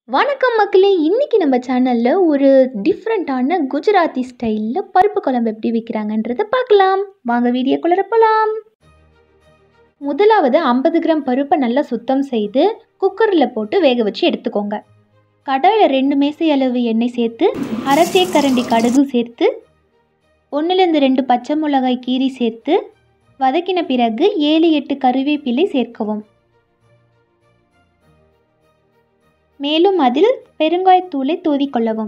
வணக்கம் மக்களே இன்னைக்கு நம்ம சேனலில் ஒரு டிஃப்ரெண்ட்டான குஜராத்தி ஸ்டைலில் பருப்பு குழம்பு எப்படி வைக்கிறாங்கன்றதை பார்க்கலாம் வாங்க வீடியோக்குள்ளே போகலாம் முதலாவது ஐம்பது கிராம் பருப்பை நல்லா சுத்தம் செய்து குக்கரில் போட்டு வேக வச்சு எடுத்துக்கோங்க கடாயில் ரெண்டு மேசை அளவு எண்ணெய் சேர்த்து அரை தேக்கரண்டி கடுகு சேர்த்து ஒன்றுலேருந்து ரெண்டு பச்சை மிளகாய் கீரி சேர்த்து வதக்கின பிறகு ஏழு எட்டு கருவேப்பிலை சேர்க்கவும் மேலும் அதில் பெருங்காயத்தூளை தூவிக்கொள்ளவும்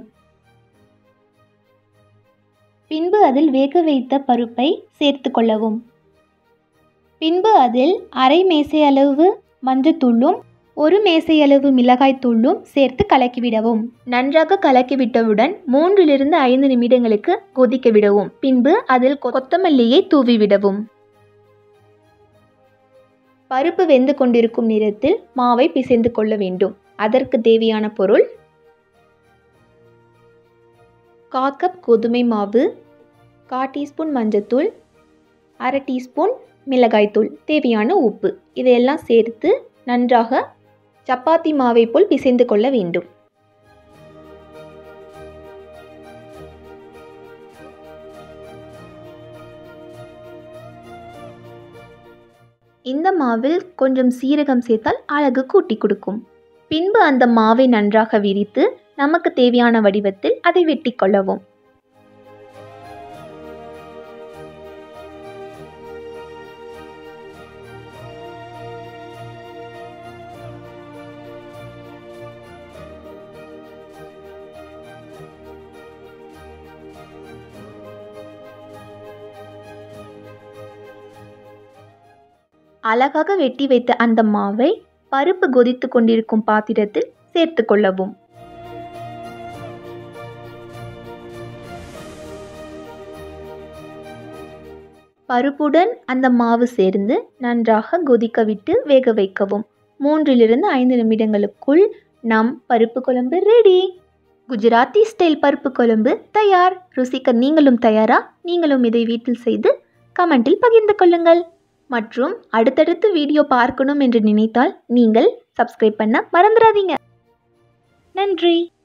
பின்பு அதில் வேக வைத்த பருப்பை சேர்த்து கொள்ளவும் பின்பு அதில் அரை மேசை அளவு மஞ்சத்தூளும் ஒரு மேசை அளவு மிளகாய்த்தூளும் சேர்த்து கலக்கிவிடவும் நன்றாக கலக்கிவிட்டவுடன் மூன்றிலிருந்து ஐந்து நிமிடங்களுக்கு கொதிக்க விடவும் பின்பு அதில் கொத்தமல்லியை தூவிவிடவும் பருப்பு வெந்து கொண்டிருக்கும் நேரத்தில் மாவை பிசைந்து கொள்ள வேண்டும் அதற்கு தேவையான பொருள் கா கப் கோதுமை மாவு கா டீஸ்பூன் மஞ்சத்தூள் அரை டீஸ்பூன் மிளகாய்த்தூள் தேவையான உப்பு இதையெல்லாம் சேர்த்து நன்றாக சப்பாத்தி மாவை போல் பிசைந்து கொள்ள வேண்டும் இந்த மாவில் கொஞ்சம் சீரகம் சேர்த்தால் அழகு கூட்டி கொடுக்கும் பின்பு அந்த மாவை நன்றாக விரித்து நமக்கு தேவையான வடிவத்தில் அதை வெட்டி கொள்ளவும் அழகாக வெட்டி வைத்த அந்த மாவை பருப்பு கொதித்து கொண்டிருக்கும் பாத்திரத்தில் சேர்த்து கொள்ளவும் பருப்புடன் அந்த மாவு சேர்ந்து நன்றாக கொதிக்க விட்டு வேக வைக்கவும் மூன்றிலிருந்து ஐந்து நிமிடங்களுக்குள் நம் பருப்பு குழம்பு ரெடி குஜராத்தி ஸ்டைல் பருப்பு குழம்பு தயார் ருசிக்க நீங்களும் தயாரா நீங்களும் இதை வீட்டில் செய்து கமெண்டில் பகிர்ந்து கொள்ளுங்கள் மற்றும் அடுத்தடுத்து வீடியோ பார்க்கணும் என்று நினைத்தால் நீங்கள் சப்ஸ்கிரைப் பண்ண மறந்துடாதீங்க நன்றி